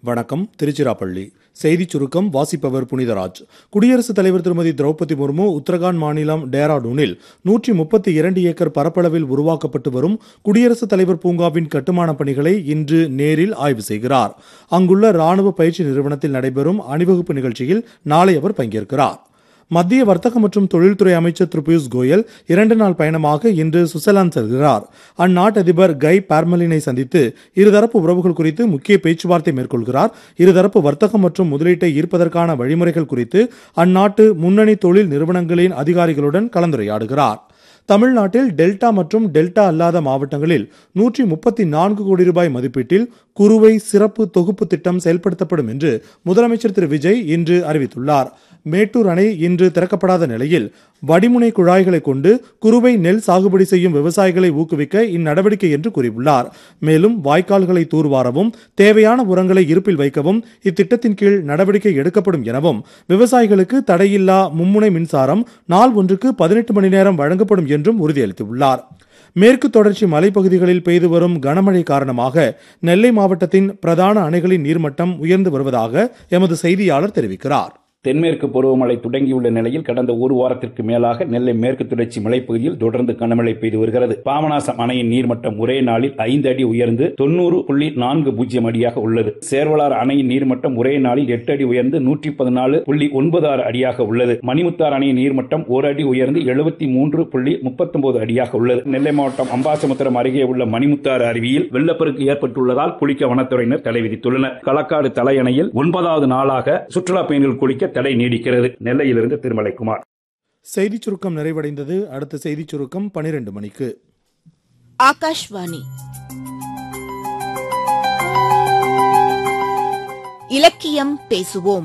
வணக்கம் திருச்சிராப்பள்ளி செய்திச் சுருக்கம் வாசிப்பவர் புனிதராஜ் குடியரசுத் தலைவர் திருமதி திரௌபதி முர்மு உத்தரகாண்ட் மாநிலம் டேராடூனில் நூற்றி முப்பத்தி இரண்டு ஏக்கர் பரப்பளவில் உருவாக்கப்பட்டு வரும் குடியரசுத் தலைவர் பூங்காவின் கட்டுமானப் பணிகளை இன்று நேரில் ஆய்வு செய்கிறார் அங்குள்ள ராணுவ பயிற்சி நிறுவனத்தில் நடைபெறும் அணிவகுப்பு நிகழ்ச்சியில் நாளை அவர் பங்கேற்கிறார் மத்திய வர்த்தக மற்றும் தொழில்துறை அமைச்சர் திரு பியூஷ் கோயல் இரண்டு நாள் பயணமாக இன்று சுவிட்சர்லாந்து செல்கிறார் அந்நாட்டு அதிபர் கை பார்மலினை சந்தித்து இருதரப்பு உறவுகள் குறித்து முக்கிய பேச்சுவார்த்தை மேற்கொள்கிறார் இருதரப்பு வர்த்தகம் மற்றும் முதலீட்டை ஈர்ப்பதற்கான வழிமுறைகள் குறித்து அந்நாட்டு முன்னணி தொழில் நிறுவனங்களின் அதிகாரிகளுடன் கலந்துரையாடுகிறார் தமிழ்நாட்டில் டெல்டா மற்றும் டெல்டா அல்லாத மாவட்டங்களில் நூற்றி முப்பத்தி நான்கு கோடி ரூபாய் மதிப்பீட்டில் குறுவை சிறப்பு தொகுப்பு திட்டம் செயல்படுத்தப்படும் என்று முதலமைச்சர் திரு விஜய் இன்று அறிவித்துள்ளார் மேட்டூர் அணை இன்று திறக்கப்படாத நிலையில் வடிமுனை குழாய்களை கொண்டு குறுவை நெல் சாகுபடி செய்யும் விவசாயிகளை ஊக்குவிக்க இந்நடவடிக்கை என்று கூறியுள்ளார் மேலும் வாய்க்கால்களை தூர்வாரவும் தேவையான உரங்களை இருப்பில் வைக்கவும் இத்திட்டத்தின் கீழ் நடவடிக்கை எடுக்கப்படும் எனவும் விவசாயிகளுக்கு தடையில்லா மும்முனை மின்சாரம் நாள் ஒன்றுக்கு பதினெட்டு மணி நேரம் வழங்கப்படும் என்றும் உறுதியளித்துள்ளார் மேற்கு தொடர்ச்சி மலைப்பகுதிகளில் பெய்து வரும் கனமழை காரணமாக நெல்லை மாவட்டத்தின் பிரதான அணைகளின் நீர்மட்டம் உயர்ந்து வருவதாக எமது செய்தியாளர் தெரிவிக்கிறார் தென்மேற்கு பருவமழை தொடங்கியுள்ள நிலையில் கடந்த ஒரு வாரத்திற்கு மேலாக நெல்லை மேற்கு தொடர்ச்சி மலைப்பகுதியில் தொடர்ந்து கனமழை பெய்து வருகிறது பாபநாசம் அணையின் நீர்மட்டம் ஒரே நாளில் ஐந்து அடி உயர்ந்து தொன்னூறு புள்ளி நான்கு பூஜ்ஜியம் அடியாக உள்ளது சேர்வலார் அணையின் நீர்மட்டம் ஒரே நாளில் எட்டு அடி உயர்ந்து நூற்றி பதினாலு புள்ளி ஒன்பது ஆறு அடியாக உள்ளது மணிமுத்தார் அணையின் நீர்மட்டம் ஒரு அடி உயர்ந்து எழுபத்தி மூன்று புள்ளி முப்பத்தொன்பது அடியாக உள்ளது நெல்லை மாவட்டம் அம்பாசமுத்திரம் அருகே உள்ள மணிமுத்தாறு அருவியில் வெள்ளப்பெருக்கு ஏற்பட்டுள்ளதால் குளிக்க வனத்துறையினர் தடை விதித்துள்ளனர் களக்காடு தலையணையில் ஒன்பதாவது நாளாக சுற்றுலா பயணிகள் குளிக்க தடை நீடிக்கிறது நெல்லையிலிருந்து திருமலைக்குமார் செய்திச் சுருக்கம் நிறைவடைந்தது அடுத்த செய்திச் சுருக்கம் பனிரெண்டு மணிக்கு ஆகாஷ்வாணி இலக்கியம் பேசுவோம்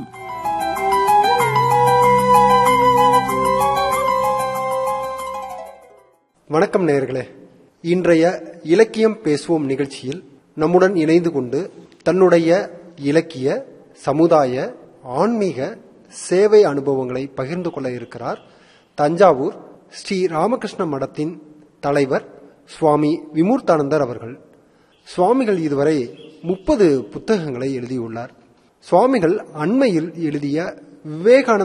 வணக்கம் நேயர்களே இன்றைய இலக்கியம் பேசுவோம் நிகழ்ச்சியில் நம்முடன் இணைந்து கொண்டு தன்னுடைய இலக்கிய சமுதாய ஆன்மீக சேவை அனுபவங்களை பகிர்ந்து கொள்ள இருக்கிறார் தஞ்சாவூர் ஸ்ரீ ராமகிருஷ்ண மடத்தின் தலைவர் சுவாமி விமூர்த்தானந்தர் அவர்கள் சுவாமிகள் இதுவரை முப்பது புத்தகங்களை எழுதியுள்ளார் சுவாமிகள் அண்மையில் எழுதிய விவேகானந்த